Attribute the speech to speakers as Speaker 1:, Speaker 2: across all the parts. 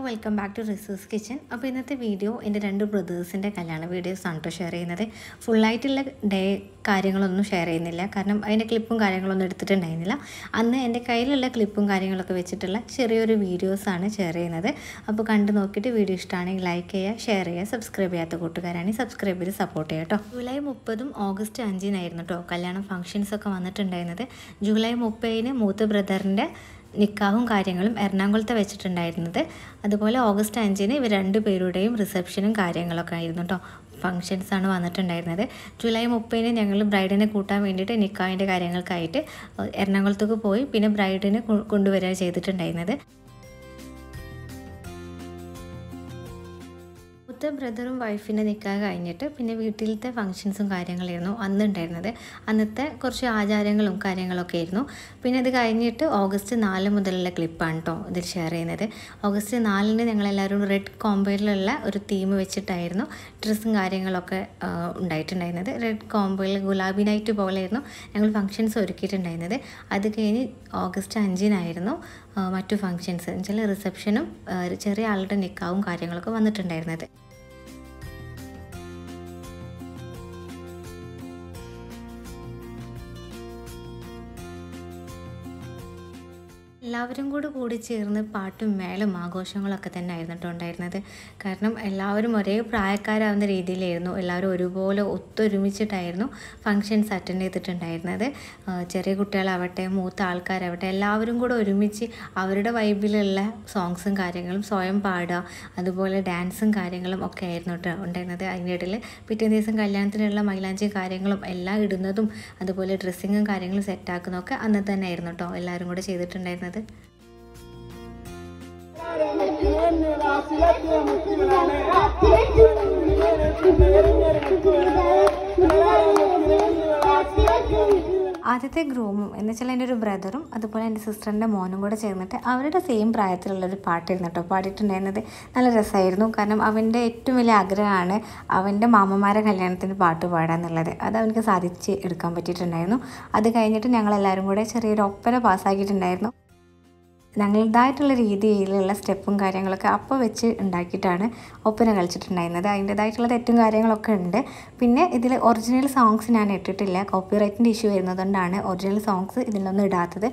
Speaker 1: welcome back to resource kitchen അപ്പോൾ ഇന്നത്തെ video എൻ്റെ രണ്ട് ബ്രദേഴ്സിൻ്റെ കല്യാണ വീഡിയോസ് ആണ് കേട്ടോ ഷെയർ ചെയ്യുന്നത് ഫുള്ളായിട്ടുള്ള ഡേ കാര്യങ്ങളൊന്നും ഷെയർ ചെയ്യുന്നില്ല കാരണം അതിൻ്റെ ക്ലിപ്പും കാര്യങ്ങളൊന്നും എടുത്തിട്ടുണ്ടായിരുന്നില്ല അന്ന് എൻ്റെ കയ്യിലുള്ള ക്ലിപ്പും കാര്യങ്ങളൊക്കെ വെച്ചിട്ടുള്ള ചെറിയൊരു വീഡിയോസാണ് ഷെയർ ചെയ്യുന്നത് അപ്പോൾ കണ്ടു നോക്കിയിട്ട് വീഡിയോ ഇഷ്ടമാണെങ്കിൽ ലൈക്ക് ചെയ്യുക ഷെയർ ചെയ്യുക സബ്സ്ക്രൈബ് ചെയ്യാത്ത കൂട്ടുകാരാണെങ്കിൽ സബ്സ്ക്രൈബ് ചെയ്ത് സപ്പോർട്ട് ചെയ്യുക കേട്ടോ ജൂലൈ മുപ്പതും ഓഗസ്റ്റ് അഞ്ചിനായിരുന്നു കേട്ടോ കല്യാണം ഫംഗ്ഷൻസ് ഒക്കെ വന്നിട്ടുണ്ടായിരുന്നത് ജൂലൈ മുപ്പതിന് മൂത്ത ബ്രദറിൻ്റെ നിക്കാഹും കാര്യങ്ങളും എറണാകുളത്ത് വെച്ചിട്ടുണ്ടായിരുന്നത് അതുപോലെ ഓഗസ്റ്റ് അഞ്ചിന് ഇവർ രണ്ട് പേരുടെയും റിസപ്ഷനും കാര്യങ്ങളൊക്കെ ആയിരുന്നു കേട്ടോ ഫങ്ഷൻസ് ആണ് വന്നിട്ടുണ്ടായിരുന്നത് ജൂലൈ മുപ്പതിന് ഞങ്ങൾ ബ്രൈഡിനെ കൂട്ടാൻ വേണ്ടിയിട്ട് നിക്കാഹിൻ്റെ കാര്യങ്ങൾക്കായിട്ട് എറണാകുളത്തേക്ക് പോയി പിന്നെ ബ്രൈഡിനെ കൊ- കൊണ്ടുവരിക ചെയ്തിട്ടുണ്ടായിരുന്നത് മൂത്ത ബ്രദറും വൈഫിൻ്റെ നിൽക്കാൻ കഴിഞ്ഞിട്ട് പിന്നെ വീട്ടിലത്തെ ഫങ്ഷൻസും കാര്യങ്ങളായിരുന്നു അന്ന് ഉണ്ടായിരുന്നത് അന്നത്തെ കുറച്ച് ആചാരങ്ങളും കാര്യങ്ങളൊക്കെ ആയിരുന്നു പിന്നെ അത് കഴിഞ്ഞിട്ട് ഓഗസ്റ്റ് നാല് മുതലുള്ള ക്ലിപ്പാണ് കേട്ടോ ഇതിൽ ഷെയർ ചെയ്യുന്നത് ഓഗസ്റ്റ് നാലിന് ഞങ്ങളെല്ലാവരും റെഡ് കോംബോയിലുള്ള ഒരു തീം വെച്ചിട്ടായിരുന്നു ഡ്രസ്സും കാര്യങ്ങളൊക്കെ ആ, ഉണ്ടായിട്ടുണ്ടായിരുന്നത് റെഡ് കോംബോയിൽ ഗുലാബി നൈറ്റ് പോലെയായിരുന്നു ഞങ്ങൾ ഫങ്ഷൻസ് ഒരുക്കിയിട്ടുണ്ടായിരുന്നത് അത് കഴിഞ്ഞ് ഓഗസ്റ്റ് അഞ്ചിനായിരുന്നു ആ, മറ്റു ഫങ്ഷൻസ് എന്നുവെച്ചാൽ റിസപ്ഷനും ആ, ചെറിയ ആളുടെ നിക്കാവും കാര്യങ്ങളൊക്കെ വന്നിട്ടുണ്ടായിരുന്നത് എല്ലാവരും കൂടി കൂടി ചേർന്ന് പാട്ടും മേളും ആഘോഷങ്ങളൊക്കെ തന്നെ ആയിരുന്നു കേട്ടോ ഉണ്ടായിരുന്നത് കാരണം എല്ലാവരും ഒരേ പ്രായക്കാരാവുന്ന രീതിയിലായിരുന്നു എല്ലാവരും ഒരുപോലെ ഒത്തൊരുമിച്ചിട്ടായിരുന്നു ഫങ്ഷൻസ് അറ്റൻഡ് ചെയ്തിട്ടുണ്ടായിരുന്നത് ആ, ചെറിയ കുട്ടികളാവട്ടെ മൂത്ത ആൾക്കാരാവട്ടെ എല്ലാവരും കൂടെ ഒരുമിച്ച് അവരുടെ വൈബിലുള്ള സോങ്സും കാര്യങ്ങളും സ്വയം പാടുക അതുപോലെ ഡാൻസും കാര്യങ്ങളും ഒക്കെ ആയിരുന്നു കേട്ടോ ഉണ്ടായിരുന്നത് അതിൻ്റെ ഇടയിൽ പിറ്റേ ദിവസം കല്യാണത്തിനുള്ള മൈലാഞ്ചി കാര്യങ്ങളും എല്ലാം ഇടുന്നതും അതുപോലെ ഡ്രസ്സിങ്ങും കാര്യങ്ങളും സെറ്റാക്കുന്നതൊക്കെ അന്ന് തന്നെ ആയിരുന്നു കേട്ടോ എല്ലാവരും കൂടെ ചെയ്തിട്ടുണ്ടായിരുന്നത് ആദ്യത്തെ ഗ്രൂമും എന്ന് വെച്ചാൽ എൻ്റെ ഒരു ബ്രദറും അതുപോലെ എൻ്റെ സിസ്റ്ററിൻ്റെ മോനും കൂടെ ചേർന്നിട്ട് അവരുടെ സെയിം പ്രായത്തിലുള്ള ഒരു പാട്ടായിരുന്നു കേട്ടോ പാടിയിട്ടുണ്ടായിരുന്നത് നല്ല രസമായിരുന്നു കാരണം അവൻ്റെ ഏറ്റവും വലിയ ആഗ്രഹമാണ് അവൻ്റെ മാമന്മാരെ കല്യാണത്തിന് പാട്ട് പാടാന്നുള്ളത് അത് അവനക്ക് സാധിച്ച് എടുക്കാൻ പറ്റിയിട്ടുണ്ടായിരുന്നു അത് കഴിഞ്ഞിട്ട് ഞങ്ങളെല്ലാവരും കൂടെ ചെറിയൊരു ഒപ്പന പാസ്സാക്കിയിട്ടുണ്ടായിരുന്നു ഞങ്ങളുടേതായിട്ടുള്ള രീതിയിലുള്ള സ്റ്റെപ്പും കാര്യങ്ങളൊക്കെ അപ്പോൾ വെച്ച് ഉണ്ടാക്കിയിട്ടാണ് ഒപ്പന കളിച്ചിട്ടുണ്ടായിരുന്നത് അതിൻ്റേതായിട്ടുള്ള തെറ്റും കാര്യങ്ങളൊക്കെ ഉണ്ട് പിന്നെ ഇതിൽ ഒറിജിനൽ സോങ്സ് ഞാൻ ഇട്ടിട്ടില്ല കോപ്പിറൈറ്റിൻ്റെ ഇഷ്യൂ വരുന്നതുകൊണ്ടാണ് ഒറിജിനൽ സോങ്സ് ഇതിലൊന്നും ഇടാത്തത്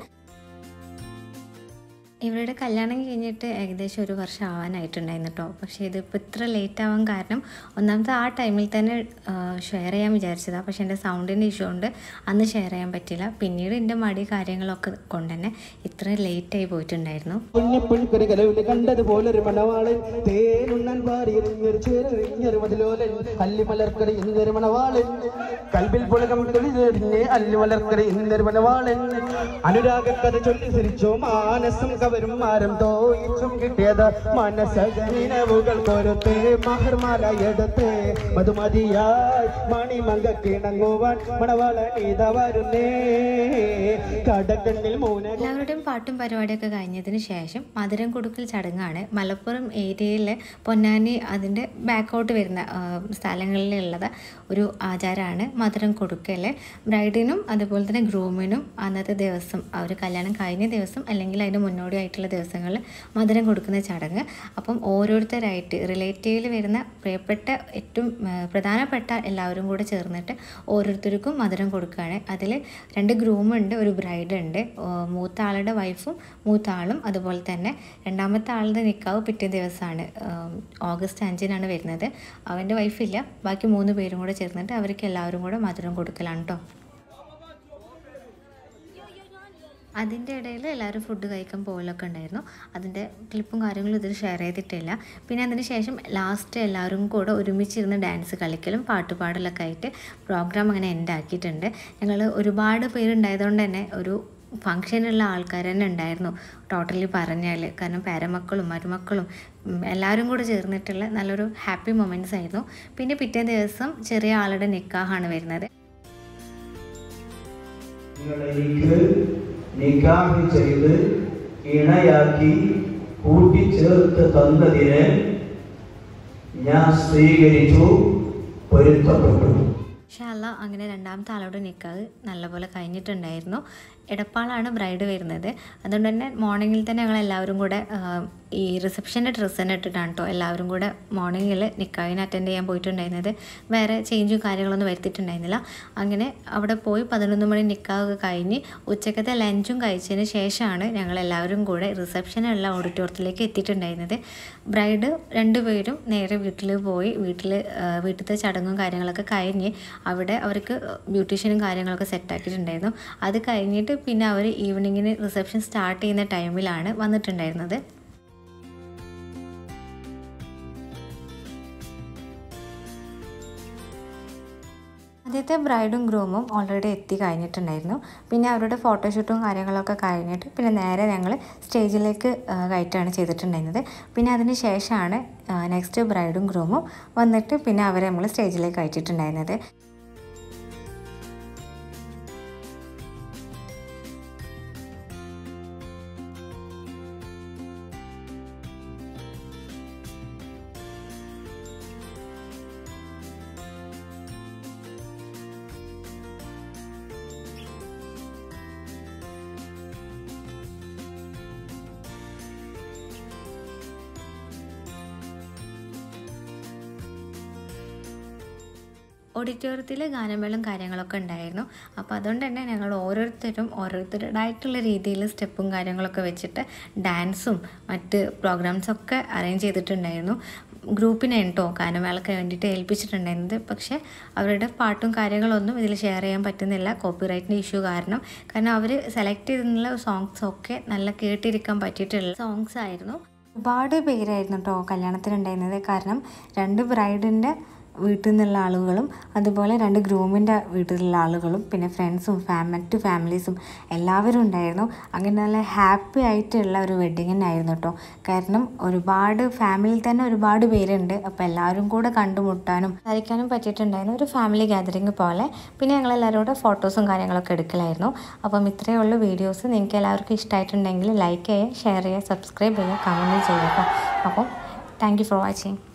Speaker 1: ഇവരുടെ കല്യാണം കഴിഞ്ഞിട്ട് ഏകദേശം ഒരു വർഷം ആവാനായിട്ടുണ്ടായിരുന്നു കേട്ടോ പക്ഷേ ഇതിപ്പോൾ ഇത്ര ലേറ്റ് ആവാൻ കാരണം ഒന്നാമത്തെ ആ ടൈമിൽ തന്നെ ഷെയർ ചെയ്യാൻ വിചാരിച്ചതാണ് പക്ഷേ എൻ്റെ സൗണ്ടിൻ്റെ ഇഷ്യൂ കൊണ്ട് അന്ന് ഷെയർ ചെയ്യാൻ പറ്റില്ല പിന്നീട് എൻ്റെ മടി കാര്യങ്ങളൊക്കെ കൊണ്ട് തന്നെ ഇത്ര ലേറ്റായി പോയിട്ടുണ്ടായിരുന്നു
Speaker 2: പുണ്യപ്പുണിക്കൊരു കലവില് കണ്ടതുപോലൊരു മണവാളൻ തേനുണ്ണാൻ പാറിയെറിഞ്ഞൊരു ചേരെറിഞ്ഞൊരു മതിലോലൻ അല്ലിമലർക്കറി എന്നൊരു മണവാളൻ കൽബിൽ പുളകം തെളിഞ്ഞെറിഞ്ഞ് അല്ലിമലർക്കറി എന്നൊരു മണവാളൻ അനുരാഗ കഥ ചൊല്ലി സിരിച്ചോ മാനസം കവരും മാരം തോയിച്ചും കിട്ടിയത് മനസ്സകനിനവുകൾ കൊരുത്തേ മഹർമാല എടുത്തേ മധുമതിയായി മണിമങ്ക കിണങ്ങുവാൻ മണവാളൻ ഇത വരുന്നേ കടക്കണ്ണിൽ മൂന
Speaker 1: എല്ലാവരുടെയും പാട്ടും പരിപാടിയൊക്കെ കഴിഞ്ഞതിന് ശേഷം മധുരം കൊടുക്കൽ ചടങ്ങാണ് മലപ്പുറം ഏരിയയിലെ പൊന്നാനി അതിൻ്റെ ബാക്കൗട്ട് വരുന്ന ആ, സ്ഥലങ്ങളിലുള്ളത് ഒരു ആചാരമാണ് മധുരം കൊടുക്കൽ ബ്രൈഡിനും അതുപോലെ തന്നെ ഗ്രൂമിനും അന്നത്തെ ദിവസം അവർ കല്യാണം കഴിഞ്ഞ ദിവസം അല്ലെങ്കിൽ അതിന് മുന്നോടിയായിട്ടുള്ള ദിവസങ്ങളിൽ മധുരം കൊടുക്കുന്ന ചടങ്ങ് അപ്പം ഓരോരുത്തരായിട്ട് റിലേറ്റീവിൽ വരുന്ന പ്രിയപ്പെട്ട ഏറ്റവും ആ, പ്രധാനപ്പെട്ട എല്ലാവരും കൂടെ ചേർന്നിട്ട് ഓരോരുത്തർക്കും മധുരം കൊടുക്കുകയാണ് അതിൽ രണ്ട് ഗ്രൂമുണ്ട് ഒരു ബ്രൈഡ് ഉണ്ട് ആ, മൂത്ത ആളുടെ വൈഫും മൂത്ത ആളും അതുപോലെ തന്നെ രണ്ടാമത്തെ ആളുടെ നിക്കാവ് പിറ്റേ ദിവസമാണ് ആ, ഓഗസ്റ്റ് അഞ്ചിനാണ് വരുന്നത് അവൻ്റെ വൈഫില്ല ബാക്കി മൂന്ന് പേരും കൂടെ ചേർന്നിട്ട് അവർക്ക് എല്ലാവരും കൂടെ മധുരം കൊടുക്കലാണ് കേട്ടോ അതിൻ്റെ ഇടയിൽ എല്ലാവരും ഫുഡ് കഴിക്കാൻ പോകലൊക്കെ ഉണ്ടായിരുന്നു അതിൻ്റെ ക്ലിപ്പും കാര്യങ്ങളും ഇതിൽ ഷെയർ ചെയ്തിട്ടില്ല പിന്നെ അതിന് ശേഷം ലാസ്റ്റ് എല്ലാവരും കൂടെ ഒരുമിച്ചിരുന്ന് ഡാൻസ് കളിക്കലും പാട്ടുപാടലൊക്കെ ആയിട്ട് പ്രോഗ്രാം അങ്ങനെ എൻഡ് ആക്കിയിട്ടുണ്ട് ഞങ്ങൾ ഒരുപാട് പേരുണ്ടായതുകൊണ്ട് തന്നെ ഒരു ഫങ്ഷനുള്ള ആൾക്കാർ തന്നെ ഉണ്ടായിരുന്നു ടോട്ടലി പറഞ്ഞാൽ കാരണം പേരമക്കളും മരുമക്കളും ഉം, എല്ലാവരും കൂടെ ചേർന്നിട്ടുള്ള നല്ലൊരു ഹാപ്പി മൊമെൻറ്റ്സ് ആയിരുന്നു പിന്നെ പിറ്റേ ദിവസം ചെറിയ ആളുടെ നിക്കാഹാണ് വരുന്നത്
Speaker 3: നിങ്ങളെനിക്ക് നിക്കാഹ് ചെയ്ത് ഇണയാക്കി കൂട്ടിച്ചേർത്ത് തന്നതിന് ഞാൻ സ്വീകരിച്ചു പൊരുത്തപ്പെട്ടു
Speaker 1: ഷാല്ല അങ്ങനെ രണ്ടാമത്തെ ആളോട് നിൽക്കാതെ നല്ലപോലെ കഴിഞ്ഞിട്ടുണ്ടായിരുന്നു എടപ്പാളാണ് ബ്രൈഡ് വരുന്നത് അതുകൊണ്ട് തന്നെ മോർണിംഗിൽ തന്നെ ഞങ്ങൾ എല്ലാവരും കൂടെ ആ, ഈ റിസപ്ഷൻ്റെ ഡ്രസ്സ് തന്നെ ഇട്ടിട്ടാണ് കേട്ടോ എല്ലാവരും കൂടെ മോർണിംഗിൽ നിക്കാഹിന് അറ്റൻഡ് ചെയ്യാൻ പോയിട്ടുണ്ടായിരുന്നത് വേറെ ചേഞ്ചും കാര്യങ്ങളൊന്നും വരുത്തിയിട്ടുണ്ടായിരുന്നില്ല അങ്ങനെ അവിടെ പോയി പതിനൊന്ന് മണി നിക്കാഹ് കഴിഞ്ഞ് ഉച്ചക്കത്തെ ലഞ്ചും കഴിച്ചതിന് ശേഷമാണ് ഞങ്ങൾ എല്ലാവരും കൂടെ റിസപ്ഷനുള്ള ഓഡിറ്റോറിയത്തിലേക്ക് എത്തിയിട്ടുണ്ടായിരുന്നത് ബ്രൈഡ് രണ്ടുപേരും നേരെ വീട്ടിൽ പോയി വീട്ടിൽ വീട്ടിലത്തെ ചടങ്ങും കാര്യങ്ങളൊക്കെ കഴിഞ്ഞ് അവിടെ അവർക്ക് ബ്യൂട്ടീഷ്യനും കാര്യങ്ങളൊക്കെ സെറ്റാക്കിയിട്ടുണ്ടായിരുന്നു അത് കഴിഞ്ഞിട്ട് പിന്നെ അവർ ഈവനിങ്ങിന് റിസപ്ഷൻ സ്റ്റാർട്ട് ചെയ്യുന്ന ടൈമിലാണ് വന്നിട്ടുണ്ടായിരുന്നത് ആദ്യത്തെ ബ്രൈഡും ഗ്രൂമും ഓൾറെഡി എത്തി കഴിഞ്ഞിട്ടുണ്ടായിരുന്നു പിന്നെ അവരുടെ ഫോട്ടോഷൂട്ടും കാര്യങ്ങളൊക്കെ കഴിഞ്ഞിട്ട് പിന്നെ നേരെ ഞങ്ങൾ സ്റ്റേജിലേക്ക് ആ, കയറ്റാണ് ചെയ്തിട്ടുണ്ടായിരുന്നത് പിന്നെ അതിന് ശേഷമാണ് നെക്സ്റ്റ് ബ്രൈഡും ഗ്രൂമും വന്നിട്ട് പിന്നെ അവരെ നമ്മൾ സ്റ്റേജിലേക്ക് കയറ്റിയിട്ടുണ്ടായിരുന്നത് ഓഡിറ്റോറിയത്തിൽ ഗാനമേളം കാര്യങ്ങളൊക്കെ ഉണ്ടായിരുന്നു അപ്പോൾ അതുകൊണ്ട് തന്നെ ഞങ്ങൾ ഓരോരുത്തരും ഓരോരുത്തരുടേതായിട്ടുള്ള രീതിയിൽ സ്റ്റെപ്പും കാര്യങ്ങളൊക്കെ വെച്ചിട്ട് ഡാൻസും മറ്റ് പ്രോഗ്രാംസൊക്കെ അറേഞ്ച് ചെയ്തിട്ടുണ്ടായിരുന്നു ഗ്രൂപ്പിനെ കേട്ടോ ഗാനമേളയ്ക്ക് വേണ്ടിയിട്ട് ഏൽപ്പിച്ചിട്ടുണ്ടായിരുന്നത് പക്ഷേ അവരുടെ പാട്ടും കാര്യങ്ങളൊന്നും ഇതിൽ ഷെയർ ചെയ്യാൻ പറ്റുന്നില്ല കോപ്പിറൈറ്റിൻ്റെ ഇഷ്യൂ കാരണം കാരണം അവർ സെലക്ട് ചെയ്തിട്ടുള്ള സോങ്സ് ഒക്കെ നല്ല കേട്ടിരിക്കാൻ പറ്റിയിട്ടുള്ള സോങ്സ് ആയിരുന്നു ഒരുപാട് പേരായിരുന്നു കേട്ടോ കല്യാണത്തിനുണ്ടായിരുന്നത് കാരണം രണ്ട് ബ്രൈഡിൻ്റെ വീട്ടിൽ നിന്നുള്ള ആളുകളും അതുപോലെ രണ്ട് ഗ്രൂമിൻ്റെ വീട്ടിലുള്ള ആളുകളും പിന്നെ ഫ്രണ്ട്സും ഫാം മറ്റു ഫാമിലീസും എല്ലാവരും ഉണ്ടായിരുന്നു അങ്ങനെ നല്ല ഹാപ്പി ആയിട്ടുള്ള ഒരു വെഡ്ഡിങ് തന്നെ ആയിരുന്നു കേട്ടോ കാരണം ഒരുപാട് ഫാമിലിയിൽ തന്നെ ഒരുപാട് പേരുണ്ട് അപ്പോൾ എല്ലാവരും കൂടെ കണ്ടുമുട്ടാനും കളിക്കാനും പറ്റിയിട്ടുണ്ടായിരുന്നു ഒരു ഫാമിലി ഗാദറിങ് പോലെ പിന്നെ ഞങ്ങൾ എല്ലാവരും കൂടെ ഫോട്ടോസും കാര്യങ്ങളൊക്കെ എടുക്കലായിരുന്നു അപ്പം ഇത്രയേ ഉള്ളൂ വീഡിയോസ് നിങ്ങൾക്ക് എല്ലാവർക്കും ഇഷ്ടമായിട്ടുണ്ടെങ്കിൽ ലൈക്ക് ചെയ്യുക ഷെയർ ചെയ്യുക സബ്സ്ക്രൈബ് ചെയ്യുക കമൻറ്റ് ചെയ്യുക കേട്ടോ അപ്പം താങ്ക് യു ഫോർ വാച്ചിങ്